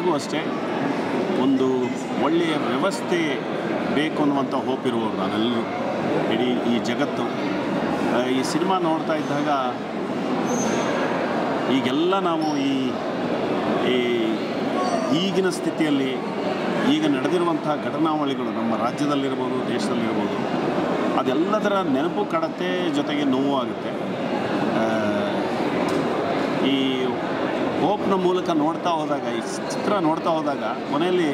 ಎಲ್ರಿಗೂ ಅಷ್ಟೇ ಒಂದು ಒಳ್ಳೆಯ ವ್ಯವಸ್ಥೆ ಬೇಕು ಅನ್ನುವಂಥ ಹೋಪ್ ಇರುವವರು ನಾವೆಲ್ಲರೂ ಇಡೀ ಈ ಜಗತ್ತು ಆ, ಈ ಸಿನಿಮಾ ನೋಡ್ತಾ ಇದ್ದಾಗ ಈಗೆಲ್ಲ ನಾವು ಈ ಈ ಈಗಿನ ಸ್ಥಿತಿಯಲ್ಲಿ ಈಗ ನಡೆದಿರುವಂಥ ಘಟನಾವಳಿಗಳು ನಮ್ಮ ರಾಜ್ಯದಲ್ಲಿರ್ಬೋದು ದೇಶದಲ್ಲಿರ್ಬೋದು ಅದೆಲ್ಲದರ ನೆನಪು ಕಡತೆ ಜೊತೆಗೆ ನೋವು ಆಗುತ್ತೆ ಆ, ಈ ಹೋಪ್ನ ಮೂಲಕ ನೋಡ್ತಾ ಹೋದಾಗ ಈ ಚಿತ್ರ ನೋಡ್ತಾ ಹೋದಾಗ ಕೊನೆಯಲ್ಲಿ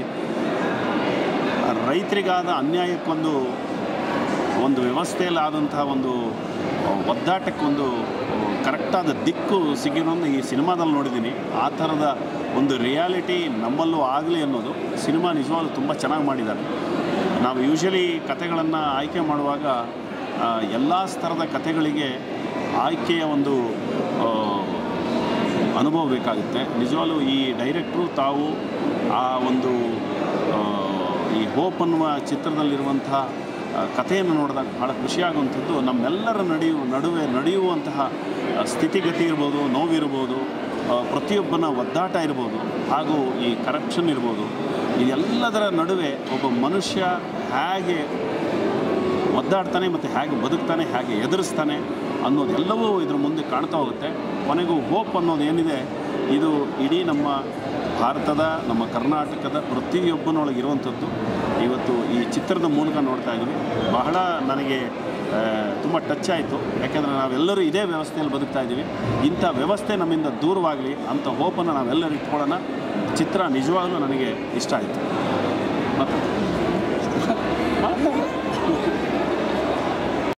ರೈತರಿಗಾದ ಅನ್ಯಾಯಕ್ಕೊಂದು ಒಂದು ವ್ಯವಸ್ಥೆಯಲ್ಲಿ ಆದಂತಹ ಒಂದು ಒದ್ದಾಟಕ್ಕೊಂದು ಕರೆಕ್ಟಾದ ದಿಕ್ಕು ಸಿಗಿರೋದು ಈ ಸಿನಿಮಾದಲ್ಲಿ ನೋಡಿದ್ದೀನಿ ಆ ಥರದ ಒಂದು ರಿಯಾಲಿಟಿ ನಮ್ಮಲ್ಲೂ ಆಗಲಿ ಅನ್ನೋದು ಸಿನಿಮಾ ನಿಜವಾಗ್ಲೂ ತುಂಬ ಚೆನ್ನಾಗಿ ಮಾಡಿದ್ದಾರೆ ನಾವು ಯೂಶಲಿ ಕತೆಗಳನ್ನು ಆಯ್ಕೆ ಮಾಡುವಾಗ ಎಲ್ಲ ಸ್ತರದ ಕತೆಗಳಿಗೆ ಆಯ್ಕೆಯ ಒಂದು ಆ, ಅನುಭವ ಬೇಕಾಗುತ್ತೆ ನಿಜವಾಗ್ಲೂ ಈ ಡೈರೆಕ್ಟ್ರು ತಾವು ಆ ಒಂದು ಆ, ಈ ಹೋಪ್ ಅನ್ನುವ ಚಿತ್ರದಲ್ಲಿರುವಂಥ ಆ, ಕಥೆಯನ್ನು ನೋಡಿದಾಗ ಭಾಳ ಖುಷಿಯಾಗುವಂಥದ್ದು ನಮ್ಮೆಲ್ಲರ ನಡೆಯುವ ನಡುವೆ ನಡೆಯುವಂತಹ ಆ, ಸ್ಥಿತಿಗತಿ ಇರ್ಬೋದು ನೋವಿರ್ಬೋದು ಆ, ಪ್ರತಿಯೊಬ್ಬನ ಒದ್ದಾಟ ಇರ್ಬೋದು ಹಾಗೂ ಈ ಕರಪ್ಷನ್ ಇರ್ಬೋದು ಇದೆಲ್ಲದರ ನಡುವೆ ಒಬ್ಬ ಮನುಷ್ಯ ಹೇಗೆ ಒದ್ದಾಡ್ತಾನೆ ಮತ್ತು ಹೇಗೆ ಬದುಕ್ತಾನೆ ಹೇಗೆ ಎದುರಿಸ್ತಾನೆ ಅನ್ನೋದೆಲ್ಲವೂ ಇದ್ರ ಮುಂದೆ ಕಾಣ್ತಾ ಹೋಗುತ್ತೆ ಕೊನೆಗೂ ಹೋಪ್ ಅನ್ನೋದು ಏನಿದೆ ಇದು ಇಡೀ ನಮ್ಮ ಭಾರತದ ನಮ್ಮ ಕರ್ನಾಟಕದ ಪ್ರತಿಯೊಬ್ಬನೊಳಗೆ ಇರುವಂಥದ್ದು ಇವತ್ತು ಈ ಚಿತ್ರದ ಮೂಲಕ ನೋಡ್ತಾ ಇದ್ದೀವಿ ಬಹಳ ನನಗೆ ತುಂಬ ಟಚ್ ಆಯಿತು ಯಾಕೆಂದರೆ ನಾವೆಲ್ಲರೂ ಇದೇ ವ್ಯವಸ್ಥೆಯಲ್ಲಿ ಬದುಕ್ತಾ ಇದ್ದೀವಿ ಇಂಥ ವ್ಯವಸ್ಥೆ ನಮ್ಮಿಂದ ದೂರವಾಗಲಿ ಅಂಥ ಹೋಪನ್ನು ನಾವೆಲ್ಲರೂ ಇಟ್ಕೊಳ್ಳೋಣ ಚಿತ್ರ ನಿಜವಾಗಲೂ ನನಗೆ ಇಷ್ಟ ಆಯಿತು ಮತ್ತು